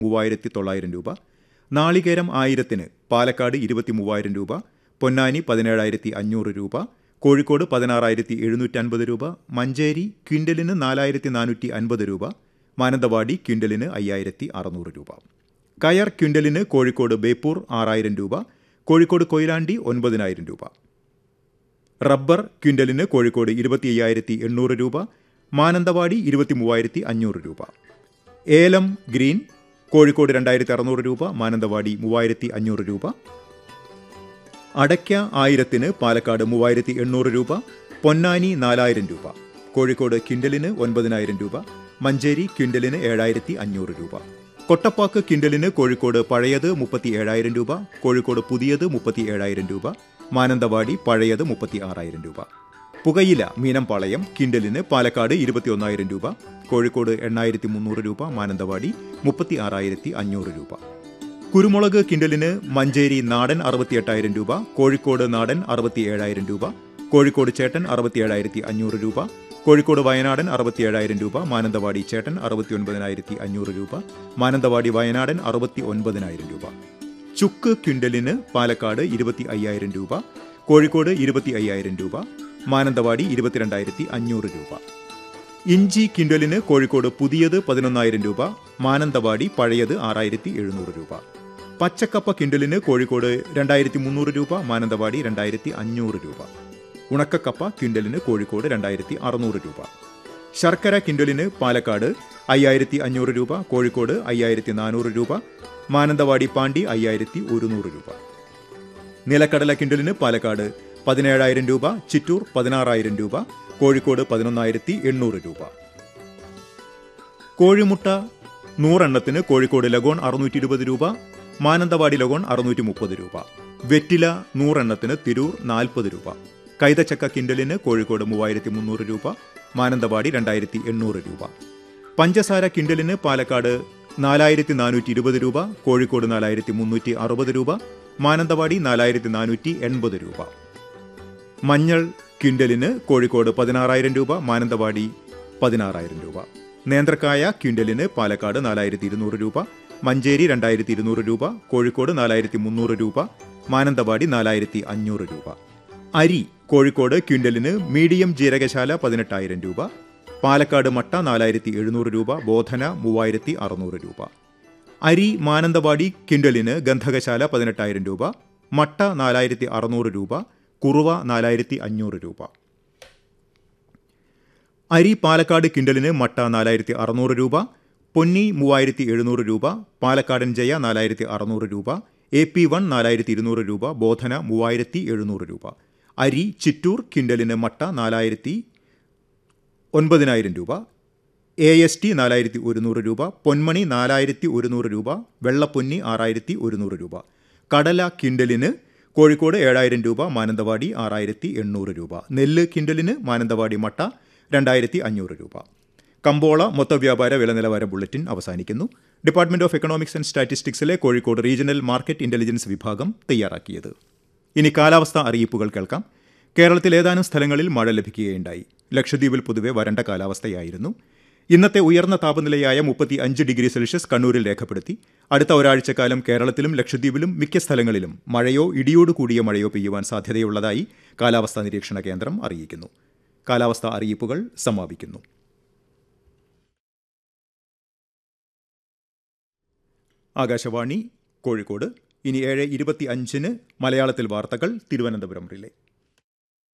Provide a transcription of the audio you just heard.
മൂവായിരത്തി തൊള്ളായിരം രൂപ നാളികേരം ആയിരത്തിന് പാലക്കാട് ഇരുപത്തി മൂവായിരം രൂപ പൊന്നാനി പതിനേഴായിരത്തി അഞ്ഞൂറ് രൂപ കോഴിക്കോട് പതിനാറായിരത്തി എഴുന്നൂറ്റൻപത് രൂപ മഞ്ചേരി ക്വിൻ്റലിന് നാലായിരത്തി നാനൂറ്റി അൻപത് രൂപ മാനന്തവാടി ക്വിൻ്റലിന് അയ്യായിരത്തി അറുന്നൂറ് രൂപ കയർ ക്വിൻ്റലിന് കോഴിക്കോട് ബേപ്പൂർ ആറായിരം രൂപ കോഴിക്കോട് കൊയിലാണ്ടി ഒൻപതിനായിരം രൂപ റബ്ബർ ക്വിൻ്റലിന് കോഴിക്കോട് ഇരുപത്തി അയ്യായിരത്തി എണ്ണൂറ് രൂപ മാനന്തവാടി ഇരുപത്തി മൂവായിരത്തി അഞ്ഞൂറ് രൂപ ഏലം ഗ്രീൻ കോഴിക്കോട് രണ്ടായിരത്തി അറുന്നൂറ് രൂപ മാനന്തവാടി മൂവായിരത്തി അഞ്ഞൂറ് രൂപ അടയ്ക്ക ആയിരത്തിന് പാലക്കാട് മൂവായിരത്തി എണ്ണൂറ് രൂപ പൊന്നാനി നാലായിരം രൂപ കോഴിക്കോട് ക്വിൻ്റലിന് ഒൻപതിനായിരം രൂപ മഞ്ചേരി ക്വിൻ്റലിന് ഏഴായിരത്തി അഞ്ഞൂറ് രൂപ കൊട്ടപ്പാക്ക് ക്വിൻ്റലിന് കോഴിക്കോട് പഴയത് മുപ്പത്തി ഏഴായിരം രൂപ കോഴിക്കോട് പുതിയത് മുപ്പത്തി ഏഴായിരം രൂപ മാനന്തവാടി പഴയത് മുപ്പത്തി ആറായിരം രൂപ പുകയില മീനംപാളയം കിൻഡലിന് പാലക്കാട് ഇരുപത്തിയൊന്നായിരം രൂപ കോഴിക്കോട് എണ്ണായിരത്തി മുന്നൂറ് രൂപ മാനന്തവാടി മുപ്പത്തി ആറായിരത്തി അഞ്ഞൂറ് രൂപ കുരുമുളക് കിൻഡലിന് മഞ്ചേരി നാടൻ അറുപത്തിയെട്ടായിരം രൂപ കോഴിക്കോട് നാടൻ അറുപത്തി ഏഴായിരം രൂപ കോഴിക്കോട് ചേട്ടൻ അറുപത്തിയേഴായിരത്തി അഞ്ഞൂറ് രൂപ കോഴിക്കോട് വയനാടൻ അറുപത്തിയേഴായിരം രൂപ മാനന്തവാടി ചേട്ടൻ അറുപത്തി ഒൻപതിനായിരത്തി അഞ്ഞൂറ് രൂപ മാനന്തവാടി വയനാടൻ അറുപത്തി ഒൻപതിനായിരം രൂപ ചുക്ക് ക്വിൻ്റലിന് പാലക്കാട് ഇരുപത്തി അയ്യായിരം രൂപ കോഴിക്കോട് ഇരുപത്തി അയ്യായിരം രൂപ മാനന്തവാടി ഇരുപത്തിരണ്ടായിരത്തി അഞ്ഞൂറ് രൂപ ഇഞ്ചി ക്വിൻ്റലിന് കോഴിക്കോട് പുതിയത് പതിനൊന്നായിരം രൂപ മാനന്തവാടി പഴയത് ആറായിരത്തി എഴുന്നൂറ് രൂപ പച്ചക്കപ്പ കിൻഡലിന് കോഴിക്കോട് രണ്ടായിരത്തി മുന്നൂറ് രൂപ മാനന്തവാടി രണ്ടായിരത്തി അഞ്ഞൂറ് രൂപ ഉണക്കക്കപ്പ ക്വിൻ്റലിന് കോഴിക്കോട് രണ്ടായിരത്തി അറുന്നൂറ് രൂപ ശർക്കര കിൻഡലിന് പാലക്കാട് അയ്യായിരത്തി അഞ്ഞൂറ് രൂപ കോഴിക്കോട് അയ്യായിരത്തി നാനൂറ് രൂപ മാനന്തവാടി പാണ്ടി അയ്യായിരത്തി ഒരുന്നൂറ് രൂപ നിലക്കടല കിൻഡലിന് പാലക്കാട് പതിനേഴായിരം രൂപ ചിറ്റൂർ പതിനാറായിരം രൂപ കോഴിക്കോട് പതിനൊന്നായിരത്തി എണ്ണൂറ് രൂപ കോഴിമുട്ട നൂറെണ്ണത്തിന് കോഴിക്കോട് ലഗോൺ അറുന്നൂറ്റി ഇരുപത് രൂപ മാനന്തവാടി ലഗോൺ അറുന്നൂറ്റി മുപ്പത് രൂപ വെറ്റില നൂറെണ്ണത്തിന് തിരൂർ നാൽപ്പത് രൂപ കൈതച്ചക്ക കിൻഡലിന് കോഴിക്കോട് മൂവായിരത്തി മുന്നൂറ് രൂപ മാനന്തവാടി രണ്ടായിരത്തി എണ്ണൂറ് രൂപ പഞ്ചസാര കിൻഡലിന് പാലക്കാട് നാലായിരത്തി നാനൂറ്റി ഇരുപത് രൂപ കോഴിക്കോട് നാലായിരത്തി മുന്നൂറ്റി അറുപത് രൂപ മാനന്തവാടി നാലായിരത്തി നാനൂറ്റി എൺപത് രൂപ മഞ്ഞൾ ക്വിൻ്റലിന് കോഴിക്കോട് പതിനാറായിരം രൂപ മാനന്തവാടി പതിനാറായിരം രൂപ നേന്ത്രക്കായ ക്വിൻ്റലിന് പാലക്കാട് നാലായിരത്തി ഇരുന്നൂറ് രൂപ മഞ്ചേരി രണ്ടായിരത്തി ഇരുന്നൂറ് രൂപ കോഴിക്കോട് നാലായിരത്തി മുന്നൂറ് രൂപ മാനന്തവാടി നാലായിരത്തി അഞ്ഞൂറ് രൂപ അരി കോഴിക്കോട് ക്വിൻ്റലിന് മീഡിയം ജീരകശാല പതിനെട്ടായിരം രൂപ പാലക്കാട് മട്ട നാലായിരത്തി എഴുന്നൂറ് രൂപ ബോധന മൂവായിരത്തി അറുന്നൂറ് രൂപ അരി മാനന്തവാടി ക്വിൻ്റലിന് ഗന്ധകശാല പതിനെട്ടായിരം രൂപ മട്ട നാലായിരത്തി അറുന്നൂറ് രൂപ കുറുവ നാലായിരത്തി അഞ്ഞൂറ് രൂപ അരി പാലക്കാട് കിൻഡലിന് മട്ട നാലായിരത്തി അറുന്നൂറ് രൂപ പൊന്നി മൂവായിരത്തി എഴുന്നൂറ് രൂപ പാലക്കാടൻ ജയ നാലായിരത്തി അറുന്നൂറ് രൂപ എ പി വൺ നാലായിരത്തി ഇരുന്നൂറ് രൂപ ബോധന മൂവായിരത്തി എഴുന്നൂറ് രൂപ അരി ചിറ്റൂർ കിൻഡലിന് മട്ട നാലായിരത്തി ഒൻപതിനായിരം രൂപ എ എസ് ടി നാലായിരത്തി ഒരുന്നൂറ് രൂപ പൊന്മണി നാലായിരത്തി ഒരുന്നൂറ് രൂപ വെള്ളപ്പൊന്നി ആറായിരത്തി ഒരുന്നൂറ് രൂപ കടല കിൻഡലിന് കോഴിക്കോട് ഏഴായിരം രൂപ മാനന്തവാടി ആറായിരത്തി എണ്ണൂറ് രൂപ നെല്ല് കിൻഡലിന് മാനന്തവാടി മട്ട രണ്ടായിരത്തി അഞ്ഞൂറ് രൂപ കമ്പോള മൊത്തവ്യാപാര വില നിലവാര ബുള്ളറ്റിൻ അവസാനിക്കുന്നു ഡിപ്പാർട്ട്മെന്റ് ഓഫ് എക്കണോമിക്സ് ആൻഡ് സ്റ്റാറ്റിസ്റ്റിക്സിലെ കോഴിക്കോട് റീജിയണൽ മാർക്കറ്റ് ഇന്റലിജൻസ് വിഭാഗം തയ്യാറാക്കിയത് ഇനി കാലാവസ്ഥാ അറിയിപ്പുകൾ കേൾക്കാം കേരളത്തിൽ ഏതാനും സ്ഥലങ്ങളിൽ മഴ ലഭിക്കുകയുണ്ടായി ലക്ഷദ്വീപിൽ പൊതുവെ വരണ്ട കാലാവസ്ഥയായിരുന്നു ഇന്നത്തെ ഉയർന്ന താപനിലയായ മുപ്പത്തി അഞ്ച് ഡിഗ്രി സെൽഷ്യസ് കണ്ണൂരിൽ രേഖപ്പെടുത്തി അടുത്ത ഒരാഴ്ചക്കാലം കേരളത്തിലും ലക്ഷദ്വീപിലും മിക്ക സ്ഥലങ്ങളിലും മഴയോ ഇടിയോട് കൂടിയ മഴയോ പെയ്യുവാൻ സാധ്യതയുള്ളതായി കാലാവസ്ഥാ നിരീക്ഷണ കേന്ദ്രം അറിയിക്കുന്നു കാലാവസ്ഥാ അറിയിപ്പുകൾ സമാപിക്കുന്നു ആകാശവാണി കോഴിക്കോട് ഇനി ഏഴ് ഇരുപത്തി അഞ്ചിന് മലയാളത്തിൽ വാർത്തകൾ തിരുവനന്തപുരം റിലേ